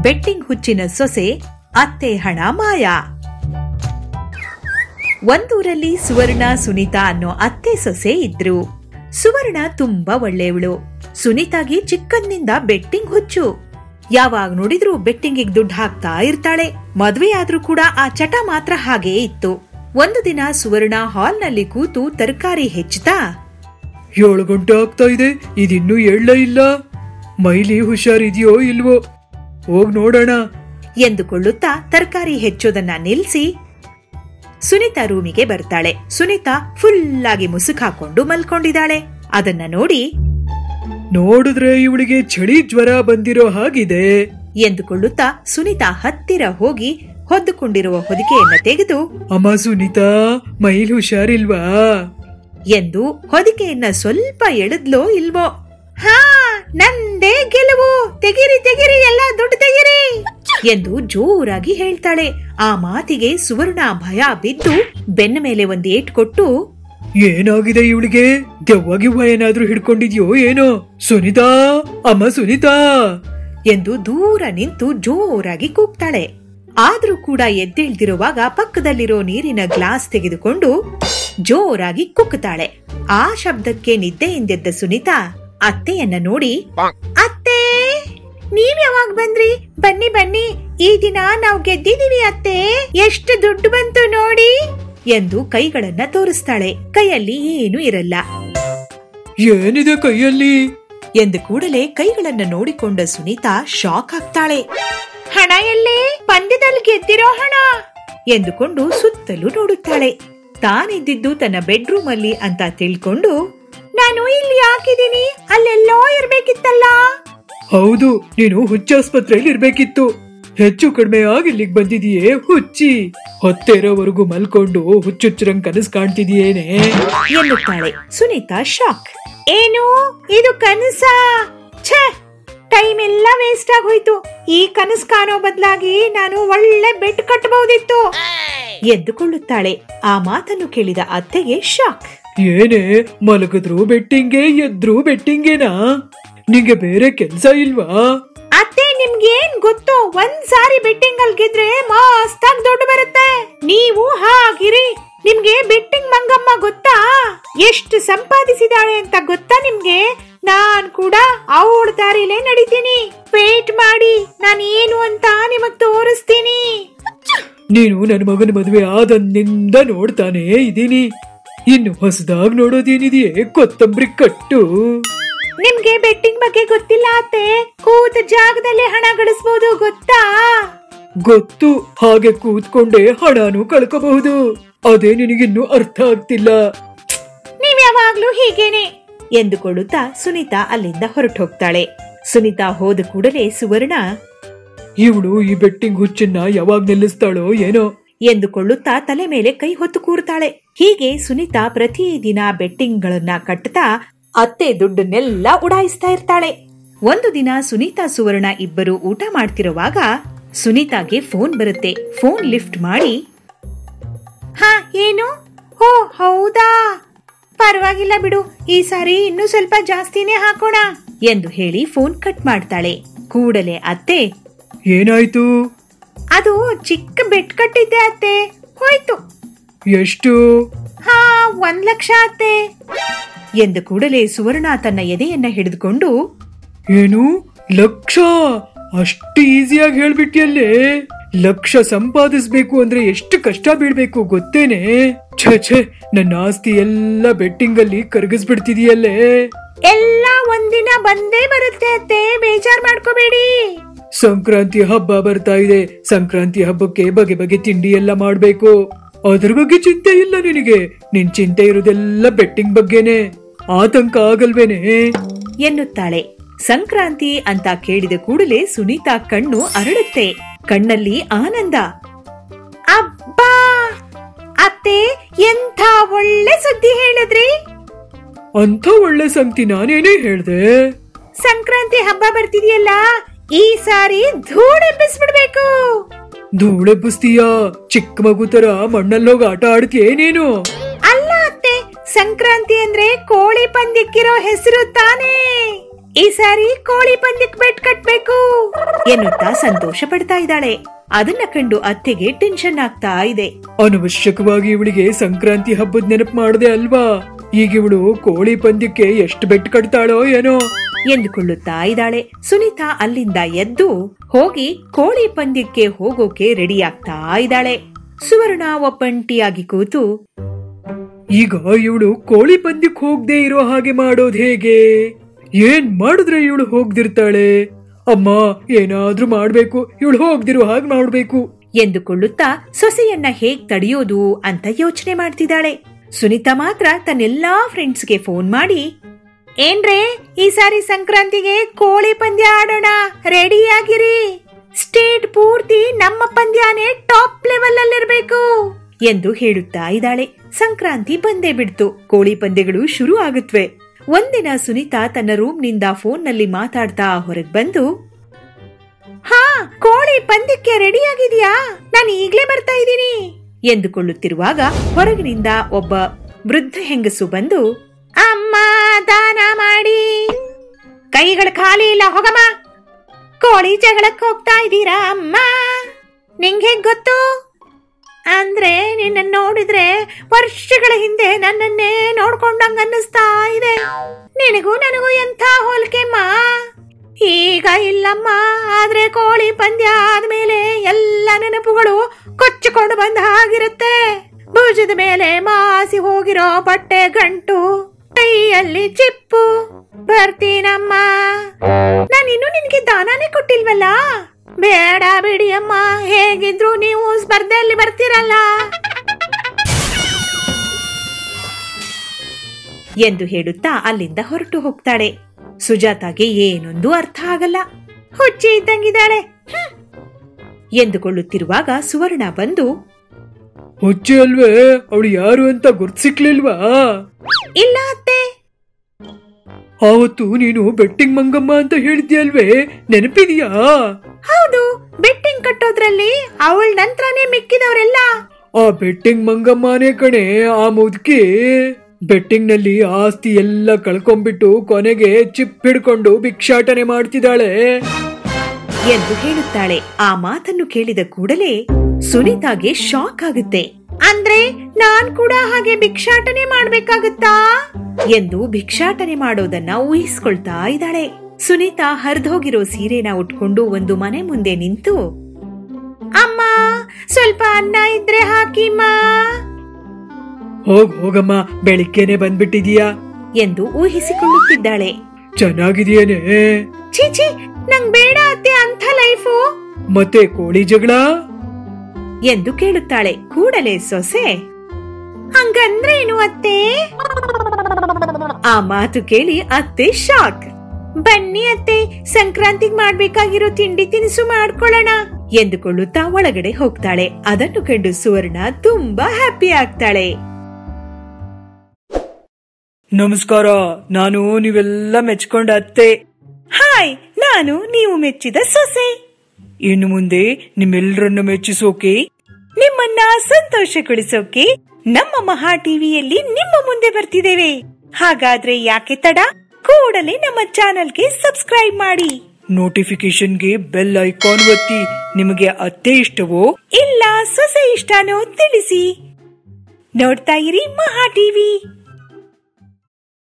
Betting ಹುಚ್ಚಿನ ಸೊಸೆ ಅತ್ತೆ ಹಣ ಮಾಯ ಒಂದೂರಲ್ಲಿ ಸುವರ್ಣ ಸುನೀತಾ ಅನ್ನೋ ಅತ್ತೆ ಸೊಸೆ ಇದ್ರು ಸುವರ್ಣ ತುಂಬಾ ಒಳ್ಳೆಯವಳು ಸುನೀತಾಗಿ ಚಿಕ್ಕಂದಿನಿಂದ ಬೆಟ್ಟಿಂಗ್ ಹುಚ್ಚು ಯಾವಾಗ ನೋಡಿದ್ರೂ ಬೆಟ್ಟಿಂಗಿಗೆ ದುಡ್ಡು ಹಾಕ್ತಾ ಇರ್ತಾಳೆ ಮದ್ವೆ ಆದ್ರೂ ಕೂಡ ಆ ಚಟ ಮಾತ್ರ ಹಾಗೇ ಇತ್ತು ಒಂದು ದಿನ ಸುವರ್ಣ ಹಾಲ್ನಲ್ಲಿ ಕೂತು ತರಕಾರಿ ಹೆಚ್ಚುತ್ತಾ ಏಳು ಗಂಟೆ ಆಗ್ತಾ ಇದೆ ಇದಿನ್ನೂ ಎಳ್ಳ ಇಲ್ಲ ಮೈಲಿ ಹುಷಾರಿದೆಯೋ ಇಲ್ವೋ ಹೋಗ್ ನೋಡೋಣ ಎಂದುಕೊಳ್ಳುತ್ತಾ ತರಕಾರಿ ಹೆಚ್ಚೋದನ್ನ ನಿಲ್ಸಿ ಸುನೀತಾ ರೂಮಿಗೆ ಬರ್ತಾಳೆ ಸುನೀತಾ ಫುಲ್ ಆಗಿ ಮುಸುಕ್ ಹಾಕೊಂಡು ಮಲ್ಕೊಂಡಿದ್ದಾಳೆ ಅದನ್ನ ನೋಡಿ ನೋಡಿದ್ರೆ ಇವಳಿಗೆ ಚಳಿ ಜ್ವರ ಬಂದಿರೋ ಹಾಗಿದೆ ಎಂದುಕೊಳ್ಳುತ್ತಾ ಸುನೀತಾ ಹತ್ತಿರ ಹೋಗಿ ಹೊದ್ದುಕೊಂಡಿರುವ ಹೊದಿಕೆಯನ್ನ ತೆಗೆದು ಅಮ್ಮ ಸುನೀತಾ ಮೈಲ್ ಹುಷಾರಿಲ್ವಾ ಎಂದು ಹೊದಿಕೆಯನ್ನ ಸ್ವಲ್ಪ ಎಳೆದ್ಲೋ ಇಲ್ವೋ ಹಾ ನಂದೇ ಗೆಲುವು ತೆಗಿರಿ ತೆಗಿರಿ ಎಲ್ಲ ದುಡ್ಡು ತೆಗಿರಿ ಎಂದು ಜೋರಾಗಿ ಹೇಳ್ತಾಳೆ ಆ ಮಾತಿಗೆ ಸುವರ್ಣ ಭಯ ಬಿದ್ದು ಬೆನ್ನ ಮೇಲೆ ಒಂದ್ ಏಟ್ ಕೊಟ್ಟು ಏನಾಗಿದೆ ಇವಳಿಗೆ ದೆವ್ವಾಗಿವ್ವ ಏನಾದ್ರೂ ಹಿಡ್ಕೊಂಡಿದ್ಯೋ ಏನೋ ಸುನೀತಾ ಅಮ್ಮ ಸುನೀತಾ ಎಂದು ದೂರ ನಿಂತು ಜೋರಾಗಿ ಕೂಗ್ತಾಳೆ ಆದ್ರೂ ಕೂಡ ಎದ್ದೇಳ್ತಿರುವಾಗ ಪಕ್ಕದಲ್ಲಿರೋ ನೀರಿನ ಗ್ಲಾಸ್ ತೆಗೆದುಕೊಂಡು ಜೋರಾಗಿ ಕುಕ್ಕುತ್ತಾಳೆ ಆ ಶಬ್ದಕ್ಕೆ ನಿದ್ದೆಯಿಂದೆದ್ದ ಸುನೀತಾ ಅತ್ತೆಯನ್ನ ನೋಡಿ ಅತ್ತೆ ನೀವ್ ಯಾವಾಗ ಬಂದ್ರಿ ಬನ್ನಿ ಬನ್ನಿ ಈ ದಿನ ನಾವು ಗೆದ್ದಿದೀವಿ ಅತ್ತೆ ಎಷ್ಟು ದುಡ್ಡು ಬಂತು ನೋಡಿ ಎಂದು ಕೈಗಳನ್ನ ತೋರಿಸ್ತಾಳೆ ಕೈಯಲ್ಲಿ ಏನೂ ಇರಲ್ಲ ಏನಿದೆ ಕೈಯಲ್ಲಿ ಎಂದು ಕೂಡಲೇ ಕೈಗಳನ್ನ ನೋಡಿಕೊಂಡ ಸುನೀತಾ ಶಾಕ್ ಆಗ್ತಾಳೆ ಹಣ ಎಲ್ಲೇ ಪಂದ್ಯದಲ್ಲಿ ಗೆದ್ದಿರೋ ಹಣ ಎಂದುಕೊಂಡು ಸುತ್ತಲೂ ನೋಡುತ್ತಾಳೆ ತಾನಿದ್ದಿದ್ದು ತನ್ನ ಬೆಡ್ರೂಮ್ ಅಲ್ಲಿ ಅಂತ ತಿಳ್ಕೊಂಡು ನಾನು ಇಲ್ಲಿ ಹಾಕಿದೀನಿ ಅಲ್ಲೆಲ್ಲೋ ಇರ್ಬೇಕಿತ್ತಲ್ಲ ಹೌದು ನೀನು ಹುಚ್ಚಾಸ್ಪತ್ರೆಯಲ್ಲಿ ಇರ್ಬೇಕಿತ್ತು ಹೆಚ್ಚು ಕಡಿಮೆ ಆಗಿ ಇಲ್ಲಿಗೆ ಬಂದಿದೀಯೇ ಹುಚ್ಚಿ ಹೊತ್ತೇರೋವರೆಗೂ ಮಲ್ಕೊಂಡು ಹುಚ್ಚುಚ್ಚರಂಗ್ ಕನಸು ಕಾಣ್ತಿದೀಯೇನೆ ಎನ್ನುತ್ತಾಳೆ ಸುನೀತಾ ಶಾಕ್ ಏನು ಇದು ಕನಸ ಛೇ ಟೈಮ್ ಎಲ್ಲ ವೇಸ್ಟ್ ಆಗೋಯ್ತು ಈ ಕನಸು ಕಾಣೋ ಬದಲಾಗಿ ನಾನು ಒಳ್ಳೆ ಬೆಡ್ ಕಟ್ಟಬಹುದಿತ್ತು ಎದ್ದುಕೊಳ್ಳುತ್ತಾಳೆ ಆ ಮಾತನ್ನು ಕೇಳಿದ ಅತ್ತೆಗೆ ಶಾಕ್ ಏನೇ ಮಲಗಿದ್ರು ಬೆಟ್ಟಿಂಗೆ ಎದ್ರು ಬೆಟ್ಟಿಂಗೇನಾ ನಿಂಗೆ ಬೇರೆ ಕೆಲ್ಸ ಇಲ್ವಾ ಅತ್ತೆ ನಿಮ್ಗೇನ್ ಗೊತ್ತು ಒಂದ್ ಸಾರಿ ಬೆಟ್ಟಿಂಗ್ ಅಲ್ಲಿ ಗೆದ್ರೆ ಮಸ್ತಾಗ್ ದುಡ್ಡು ಬರುತ್ತೆ ನೀವು ಹಾಗಿರಿ ನಿಮ್ಗೆ ಬೆಟ್ಟಿಂಗ್ ಮಂಗಮ್ಮ ಗೊತ್ತಾ ಎಷ್ಟು ಸಂಪಾದಿಸಿದಾಳೆ ಅಂತ ಗೊತ್ತಾ ನಿಮ್ಗೆ ನಾನ್ ಕೂಡ ಅವಳ ದಾರಿಲೇ ನಡಿತೀನಿ ವೇಟ್ ಮಾಡಿ ನಾನು ಏನು ಅಂತ ನಿಮಗ್ ತೋರಿಸ್ತೀನಿ ನೀನು ನನ್ನ ಮಗನ ಮದುವೆ ಆದಂದಿಂದ ನೋಡ್ತಾನೆ ಇದೀನಿ ಇನ್ನು ಹೊಸದಾಗ್ ನೋಡೋದೇನಿದೆಯೇ ಕೊತ್ತಂಬರಿ ಕಟ್ಟು ನಿಮ್ಗೆ ಬೆಟ್ಟಿಂಗ್ ಬಗ್ಗೆ ಗೊತ್ತಿಲ್ಲ ಅತ್ತೆ ಕೂತ ಜಾಗದಲ್ಲಿ ಹಣ ಗಳಿಸಬಹುದು ಗೊತ್ತಾ ಗೊತ್ತು ಹಾಗೆ ಕೂತ್ಕೊಂಡೆ ಹಣನು ಕಳ್ಕೋಬಹುದು ಅದೇ ನಿನಗಿನ್ನು ಅರ್ಥ ಆಗ್ತಿಲ್ಲ ನೀವ್ ಯಾವಾಗ್ಲೂ ಹೀಗೇನೆ ಎಂದುಕೊಳ್ಳುತ್ತಾ ಸುನೀತಾ ಅಲ್ಲಿಂದ ಹೊರಟು ಹೋಗ್ತಾಳೆ ಸುನೀತಾ ಹೋದ ಕೂಡಲೇ ಸುವರ್ಣ ಇವಳು ಈ ಬೆಟ್ಟಿಂಗ್ ಹುಚ್ಚನ್ನ ಯಾವಾಗ ನಿಲ್ಲಿಸ್ತಾಳೋ ಏನೋ ಎಂದುಕೊಳ್ಳುತ್ತಾ ತಲೆ ಮೇಲೆ ಕೈ ಹೊತ್ತು ಕೂರ್ತಾಳೆ ಹೀಗೆ ಸುನೀತಾ ಪ್ರತಿದಿನ ಬೆಟ್ಟಿಂಗ್ಗಳನ್ನ ಕಟ್ಟುತ್ತಾ ಅತ್ತೆ ದುಡ್ಡನ್ನೆಲ್ಲ ಉಡಾಯಿಸ್ತಾ ಇರ್ತಾಳೆ ಒಂದು ದಿನ ಸುನೀತಾ ಸುವರ್ಣ ಇಬ್ಬರು ಊಟ ಮಾಡ್ತಿರುವಾಗ ಸುನೀತಾಗೆ ಫೋನ್ ಬರುತ್ತೆ ಫೋನ್ ಲಿಫ್ಟ್ ಮಾಡಿ ಹಾ ಏನು ಓ ಹೌದಾ ಪರವಾಗಿಲ್ಲ ಬಿಡು ಈ ಸಾರಿ ಇನ್ನೂ ಸ್ವಲ್ಪ ಜಾಸ್ತಿನೇ ಹಾಕೋಣ ಎಂದು ಹೇಳಿ ಫೋನ್ ಕಟ್ ಮಾಡ್ತಾಳೆ ಕೂಡಲೇ ಅತ್ತೆ ಏನಾಯ್ತು ಅದು ಚಿಕ್ಕ ಬೆಟ್ ಕಟ್ಟಿದ್ದೆ ಅತ್ತೆ ಹೋಯ್ತು ಎಷ್ಟು ಹಾ ಒಂದ್ ಲಕ್ಷ ಅತ್ತೆ ಎಂದು ಕೂಡಲೇ ಸುವರ್ಣ ತನ್ನ ಎದೆಯನ್ನ ಹಿಡಿದುಕೊಂಡು ಏನು ಲಕ್ಷ ಅಷ್ಟು ಈಸಿಯಾಗಿ ಹೇಳ್ಬಿಟ್ಟಿಯಲ್ಲೇ ಲಕ್ಷ ಸಂಪಾದಿಸ್ಬೇಕು ಅಂದ್ರೆ ಎಷ್ಟು ಕಷ್ಟ ಬೀಳ್ಬೇಕು ಗೊತ್ತೇನೆ ಛೇ ಛೇ ನನ್ನ ಆಸ್ತಿ ಎಲ್ಲ ಬೆಟ್ಟಿಂಗ್ ಅಲ್ಲಿ ಕರಗಿಸ್ಬಿಡ್ತಿದೀಯಲ್ಲೇ ಎಲ್ಲ ಒಂದಿನ ಬಂದೇ ಬರುತ್ತೆ ಅತ್ತೆ ಬೇಜಾರ್ ಮಾಡ್ಕೋಬೇಡಿ ಸಂಕ್ರಾಂತಿ ಹಬ್ಬ ಬರ್ತಾ ಇದೆ ಸಂಕ್ರಾಂತಿ ಹಬ್ಬಕ್ಕೆ ಬಗೆ ಬಗೆ ತಿಂಡಿ ಎಲ್ಲ ಮಾಡ್ಬೇಕು ಅದ್ರ ಬಗ್ಗೆ ಚಿಂತೆ ಇಲ್ಲ ನಿನಗೆ ನಿನ್ ಚಿಂತೆ ಇರೋದೆಲ್ಲ ಬೆಟ್ಟಿಂಗ್ ಬಗ್ಗೆನೆ ಆತಂಕ ಆಗಲ್ವೇನೆ ಎನ್ನುತ್ತಾಳೆ ಸಂಕ್ರಾಂತಿ ಅಂತ ಕೇಳಿದ ಕೂಡಲೇ ಸುನೀತಾ ಕಣ್ಣು ಅರಳುತ್ತೆ ಕಣ್ಣಲ್ಲಿ ಆನಂದ ಅಬ್ಬಾ ಅತ್ತೆ ಎಂಥ ಒಳ್ಳೆ ಸುದ್ದಿ ಹೇಳಿದ್ರಿ ಅಂತ ಒಳ್ಳೆ ಸಂಗತಿ ನಾನೇನೇ ಹೇಳ್ದೆ ಸಂಕ್ರಾಂತಿ ಹಬ್ಬ ಬರ್ತಿದೆಯಲ್ಲ ಈ ಸಾರಿ ಧೂಳೆಬ್ಬಿಸ್ಬಿಡ್ಬೇಕು ಧೂಳೆಬ್ಬಿಸ್ತೀಯಾ ಚಿಕ್ಕ ಮಗು ತರ ಮಣ್ಣಲ್ಲೋಗಿ ಆಟ ಆಡ್ತೀಯ ನೀನು ಅಲ್ಲ ಅತ್ತೆ ಸಂಕ್ರಾಂತಿ ಅಂದ್ರೆ ಕೋಳಿ ಪಂದ್ಯಕ್ಕಿರೋ ಹೆಸರು ತಾನೇ ಈ ಸಾರಿ ಕೋಳಿ ಪಂದ್ಯಕ್ ಬೆಟ್ ಕಟ್ಬೇಕು ಎನ್ನುತ್ತಾ ಸಂತೋಷ ಪಡ್ತಾ ಇದ್ದಾಳೆ ಅದನ್ನ ಕಂಡು ಅತ್ತೆಗೆ ಟೆನ್ಷನ್ ಆಗ್ತಾ ಇದೆ ಅನವಶ್ಯಕವಾಗಿ ಇವಳಿಗೆ ಸಂಕ್ರಾಂತಿ ಹಬ್ಬದ ನೆನಪು ಮಾಡದೆ ಅಲ್ವಾ ಈಗ ಇವಳು ಕೋಳಿ ಪಂದ್ಯಕ್ಕೆ ಎಷ್ಟು ಬೆಟ್ಟು ಕಟ್ತಾಳೋ ಏನೋ ಎಂದುಕೊಳ್ಳುತ್ತಾ ಇದ್ದಾಳೆ ಸುನೀತಾ ಅಲ್ಲಿಂದ ಎದ್ದು ಹೋಗಿ ಕೋಳಿ ಪಂದ್ಯಕ್ಕೆ ಹೋಗೋಕೆ ರೆಡಿ ಆಗ್ತಾ ಇದ್ದಾಳೆ ಸುವರ್ಣ ಒಬ್ಬಂಟಿಯಾಗಿ ಕೂತು ಈಗ ಇವಳು ಕೋಳಿ ಪಂದ್ಯಕ್ಕೆ ಹೋಗದೆ ಇರೋ ಹಾಗೆ ಮಾಡೋದ್ ಹೇಗೆ ಏನ್ ಮಾಡಿದ್ರೆ ಇವಳು ಹೋಗ್ದಿರ್ತಾಳೆ ಅಮ್ಮ ಏನಾದ್ರೂ ಮಾಡ್ಬೇಕು ಇವಳು ಹೋಗ್ದಿರೋ ಹಾಗೆ ಮಾಡ್ಬೇಕು ಎಂದುಕೊಳ್ಳುತ್ತಾ ಸೊಸೆಯನ್ನ ಹೇಗ್ ತಡೆಯೋದು ಅಂತ ಯೋಚನೆ ಮಾಡ್ತಿದ್ದಾಳೆ ಸುನೀತಾ ಮಾತ್ರ ತನ್ನೆಲ್ಲಾ ಫ್ರೆಂಡ್ಸ್ಗೆ ಫೋನ್ ಮಾಡಿ ಏನ್ರೇ ಈ ಸಾರಿ ಸಂಕ್ರಾಂತಿಗೆ ಕೋಳಿ ಪಂದ್ಯ ಆಡೋಣ ರೆಡಿಯಾಗಿರಿ ಸ್ಟೇಟ್ ಪೂರ್ತಿ ನಮ್ಮ ಪಂದ್ಯನೇ ಟಾಪ್ ಲೆವೆಲ್ ಅಲ್ಲಿರ್ಬೇಕು ಎಂದು ಹೇಳುತ್ತಾ ಇದ್ದಾಳೆ ಸಂಕ್ರಾಂತಿ ಬಂದೇ ಬಿಡ್ತು ಕೋಳಿ ಪಂದ್ಯಗಳು ಶುರು ಆಗುತ್ತವೆ ಒಂದಿನ ಸುನೀತಾ ತನ್ನ ರೂಮ್ನಿಂದ ಫೋನ್ನಲ್ಲಿ ಮಾತಾಡ್ತಾ ಹೊರಗ್ ಬಂದು ಹಾ ಕೋಳಿ ಪಂದ್ಯಕ್ಕೆ ರೆಡಿ ಆಗಿದ್ಯಾ ನಾನು ಈಗ್ಲೇ ಬರ್ತಾ ಇದ್ದೀನಿ ಎಂದುಕೊಳ್ಳುತ್ತಿರುವಾಗ ಹೊರಗಿನಿಂದ ಒಬ್ಬ ವೃದ್ಧ ಹೆಂಗಸು ಬಂದು ಅಮ್ಮ ದಾನ ಮಾಡಿ ಕೈಗಳು ಖಾಲಿ ಇಲ್ಲ ಹೋಗಮ್ಮ ಕೋಳಿ ಜಗಳಕ್ಕೆ ಹೋಗ್ತಾ ಇದ್ದೀರಾ ಅಮ್ಮ ನಿಂಗೆ ಗೊತ್ತು ಅಂದ್ರೆ ನಿನ್ನ ನೋಡಿದ್ರೆ ವರ್ಷಗಳ ಹಿಂದೆ ನನ್ನನ್ನೇ ನೋಡ್ಕೊಂಡಂಗ ಅನ್ನಿಸ್ತಾ ಇದೆ ನಿನಗೂ ನನಗೂ ಎಂಥ ಹೋಲಿಕೆಮ್ಮ ಈಗ ಇಲ್ಲಮ್ಮ ಆದ್ರೆ ಕೋಳಿ ಪಂದ್ಯ ಆದ್ಮೇಲೆ ಎಲ್ಲ ನೆನಪುಗಳು ಕೊಚ್ಚಿಕೊಂಡು ಬಂದ ಹಾಗಿರುತ್ತೆ ಭುಜದ ಮೇಲೆ ಮಾಸಿ ಹೋಗಿರೋ ಬಟ್ಟೆ ಗಂಟು ಕೈಯಲ್ಲಿ ಚಿಪ್ಪು ಬರ್ತೀನಮ್ಮ ನಾನಿನ್ನು ನಿನ್ಗೆ ದಾನಾನೇ ಕೊಟ್ಟಿಲ್ವಲ್ಲ ಬೇಡ ಬಿಡಿ ಅಮ್ಮ ಹೇಗಿದ್ರು ನೀವು ಸ್ಪರ್ಧೆಯಲ್ಲಿ ಬರ್ತೀರಲ್ಲ ಎಂದು ಹೇಳುತ್ತಾ ಅಲ್ಲಿಂದ ಹೊರಟು ಹೋಗ್ತಾಳೆ ಸುಜಾತಾಗೆ ಏನೊಂದು ಅರ್ಥ ಆಗಲ್ಲ ಹುಚ್ಚಿ ಇದ್ದಂಗಿದ್ದಾಳೆ ಹ್ಮ್. ಎಂದುಕೊಳ್ಳುತ್ತಿರುವಾಗ ಸುವರ್ಣ ಬಂದು ಹುಚ್ಚೆ ಅಲ್ವೇ ಅವಳು ಯಾರು ಅಂತ ಗುರ್ತಿಸಿಕ್ಲಿಲ್ವಾ ಇಲ್ಲ ಅತ್ತೆ ಆವತ್ತು ನೀನು ಬೆಟ್ಟಿಂಗ್ ಮಂಗಮ್ಮ ಅಂತ ಹೇಳಿದ್ಯಲ್ವೇ ನೆನಪಿದೆಯಾ ಹೌದು ಬೆಟ್ಟಿಂಗ್ ಕಟ್ಟೋದ್ರಲ್ಲಿ ಅವಳ ನಂತರನೇ ಮಿಕ್ಕಿದವರೆಲ್ಲ ಆ ಬೆಟ್ಟಿಂಗ್ ಮಂಗಮ್ಮನೇ ಕಣೆ ಆ ಮುದುಕಿ ಬೆಟ್ಟಿಂಗ್ ನಲ್ಲಿ ಆಸ್ತಿ ಎಲ್ಲ ಕಳ್ಕೊಂಡ್ಬಿಟ್ಟು ಕೊನೆಗೆ ಚಿಪ್ ಹಿಡ್ಕೊಂಡು ಭಿಕ್ಷಾಟನೆ ಮಾಡ್ತಿದ್ದಾಳೆ ಎಂದು ಹೇಳುತ್ತಾಳೆ ಆ ಮಾತನ್ನು ಕೇಳಿದ ಕೂಡಲೇ ಸುನೀತಾಗೆ ಶಾಕ್ ಆಗುತ್ತೆ ಅಂದ್ರೆ ನಾನ್ ಕೂಡ ಹಾಗೆ ಭಿಕ್ಷಾಟನೆ ಮಾಡ್ಬೇಕಾಗುತ್ತಾ ಎಂದು ಭಿಕ್ಷಾಟನೆ ಮಾಡೋದನ್ನ ಊಹಿಸ್ಕೊಳ್ತಾ ಇದ್ದಾಳೆ ಸುನೀತಾ ಹರಿದೋಗಿರೋ ಸೀರೆನ ಉಟ್ಕೊಂಡು ಒಂದು ಮನೆ ಮುಂದೆ ನಿಂತು ಅಮ್ಮ ಸ್ವಲ್ಪ ಅನ್ನ ಇದ್ರೆ ಹಾಕಿಮ್ಮ ಹೋಗ್ ಹೋಗಮ್ಮ ಬೆಳಿಗ್ಗೆನೆ ಬಂದ್ಬಿಟ್ಟಿದೀಯಾ ಎಂದು ಊಹಿಸಿಕೊಳ್ಳುತ್ತಿದ್ದಾಳೆ ಚೆನ್ನಾಗಿದೆಯೇನೆ ಚೀಚಿ ನಂಗ್ ಬೇಡ ಅತ್ತೆ ಅಂಥ ಲೈಫು ಮತ್ತೆ ಕೋಳಿ ಜಗಳ ಎಂದು ಕೇಳುತ್ತಾಳೆ ಕೂಡಲೇ ಸೊಸೆ ಹಂಗಂದ್ರೇನು ಅತ್ತೆ ಆ ಮಾತು ಕೇಳಿ ಅತ್ತೆ ಶಾಕ್ ಬನ್ನಿ ಅತ್ತೆ ಸಂಕ್ರಾಂತಿಗ್ ಮಾಡ್ಬೇಕಾಗಿರೋ ತಿಂಡಿ ತಿನಿಸು ಮಾಡ್ಕೊಳ್ಳೋಣ ಎಂದುಕೊಳ್ಳುತ್ತಾ ಒಳಗಡೆ ಹೋಗ್ತಾಳೆ ಅದನ್ನು ಕಂಡು ಸುವರ್ಣ ತುಂಬಾ ಹ್ಯಾಪಿ ಆಗ್ತಾಳೆ ನಮಸ್ಕಾರ ನಾನು ನೀವೆಲ್ಲ ಮೆಚ್ಕೊಂಡ ಅತ್ತೆ ಹಾಯ್ ನಾನು ನೀವು ಮೆಚ್ಚಿದ ಸೊಸೆ ಇನ್ನು ಮುಂದೆ ನಿಮ್ಮೆಲ್ಲರನ್ನ ಮೆಚ್ಚಿಸೋಕೆ ನಿಮ್ಮನ್ನ ಸಂತೋಷಗೊಳಿಸೋಕೆ ನಮ್ಮ ಮಹಾ ಟಿವಿಯಲ್ಲಿ ನಿಮ್ಮ ಮುಂದೆ ಬರ್ತಿದ್ದೇವೆ ಹಾಗಾದ್ರೆ ಯಾಕೆ ತಡ ಕೂಡಲೇ ನಮ್ಮ ಚಾನೆಲ್ಗೆ ಸಬ್ಸ್ಕ್ರೈಬ್ ಮಾಡಿ ನೋಟಿಫಿಕೇಶನ್ಗೆ ಬೆಲ್ ಐಕಾನ್ ಒತ್ತಿ ನಿಮಗೆ ಅತ್ತೆ ಇಷ್ಟವೋ ಇಲ್ಲ ಸೊಸೆ ಇಷ್ಟನೋ ತಿಳಿಸಿ ನೋಡ್ತಾ ಇರಿ ಮಹಾ ಟಿವಿ